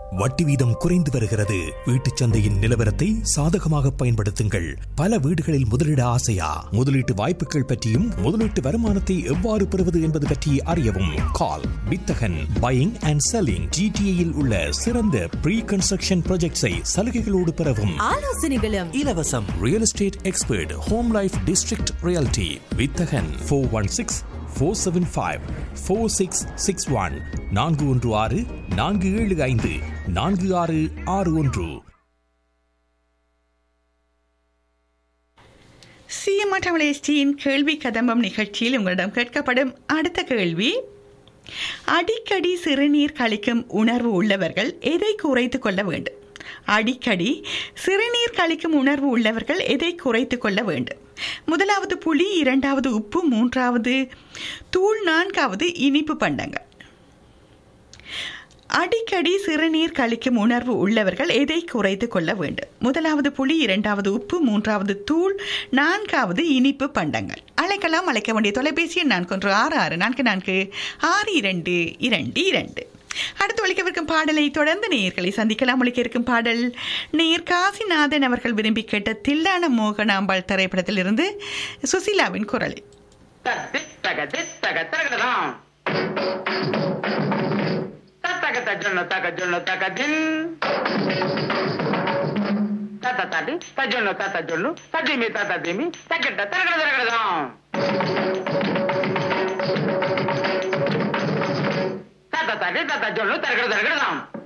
வட்டி வீதம் குறைந்து வருகிறது வீட்டுச் சந்தையின் நிலவரத்தை சாதகமாக பயன்படுத்துங்கள் பல வீடுகளில் முதலீட ஆசையா முதலீட்டு வாய்ப்புகள் பற்றியும் முதலீட்டு வருமானத்தை எவ்வாறு பெறுவது என்பது பற்றி அறியவும் கால் வித்தகன் பையிங் அண்ட் செல்லிங் ஜிடிஏயில் உள்ள சிறந்த ப்ரீ கன்ஸ்ட்ரக்ஷன் ப்ராஜெக்ட்ஸை சலுகைகளோடு பெறவும் ஆலோசனைகளும் இலவசம் real estate expert home life district realty Vithagan four one six four seven five four six six one நான்கு ஒன்று ஆறு நான்கு ஏழு ஐந்து நான்கு ஆறு ஆறு ஒன்று சிஎம்ஆர் தமிழேஷ்டியின் கேள்வி கதம்பம் நிகழ்ச்சியில் உங்களிடம் கேட்கப்படும் அடுத்த கேள்வி அடிக்கடி சிறுநீர் கழிக்கும் உணர்வு உள்ளவர்கள் எதை குறைத்து கொள்ள வேண்டும் அடிக்கடி சிறுநீர் கழிக்கும் உணர்வு உள்ளவர்கள் எதை குறைத்து கொள்ள வேண்டும் முதலாவது புளி இரண்டாவது உப்பு மூன்றாவது தூள் நான்காவது இனிப்பு பண்டங்கள் அடிக்கடி சிறுநீர் கழிக்கும் உணர்வு உள்ளவர்கள் எதை குறைத்து கொள்ள வேண்டும் முதலாவது புளி இரண்டாவது உப்பு மூன்றாவது தூள் நான்காவது இனிப்பு பண்டங்கள் அழைக்கலாம் அழைக்க வேண்டிய தொலைபேசி எண் நான்கு ஒன்று ஆறு ஆறு நான்கு நான்கு ஆறு இரண்டு இரண்டு இரண்டு அடுத்து ஒழிக்கவிருக்கும் பாடலை தொடர்ந்து நேயர்களை சந்திக்கலாம் ஒழிக்க இருக்கும் பாடல் நேயர் காசிநாதன் அவர்கள் விரும்பி கேட்ட தில்லான மோகனாம்பாள் திரைப்படத்திலிருந்து சுசீலாவின் குரலில் தக தித்தக தரகடலாம் தத்தக தஜொன்ன தக ஜொன்ன தக தின் தத்த தடி தஜொன்ன தத்த ஜொன்னு தடிமி தத்த திமி தக்கட்ட தரகட தரகடலாம் தத்த தடி தத்த ஜொன்னு தரகட தரகடலாம்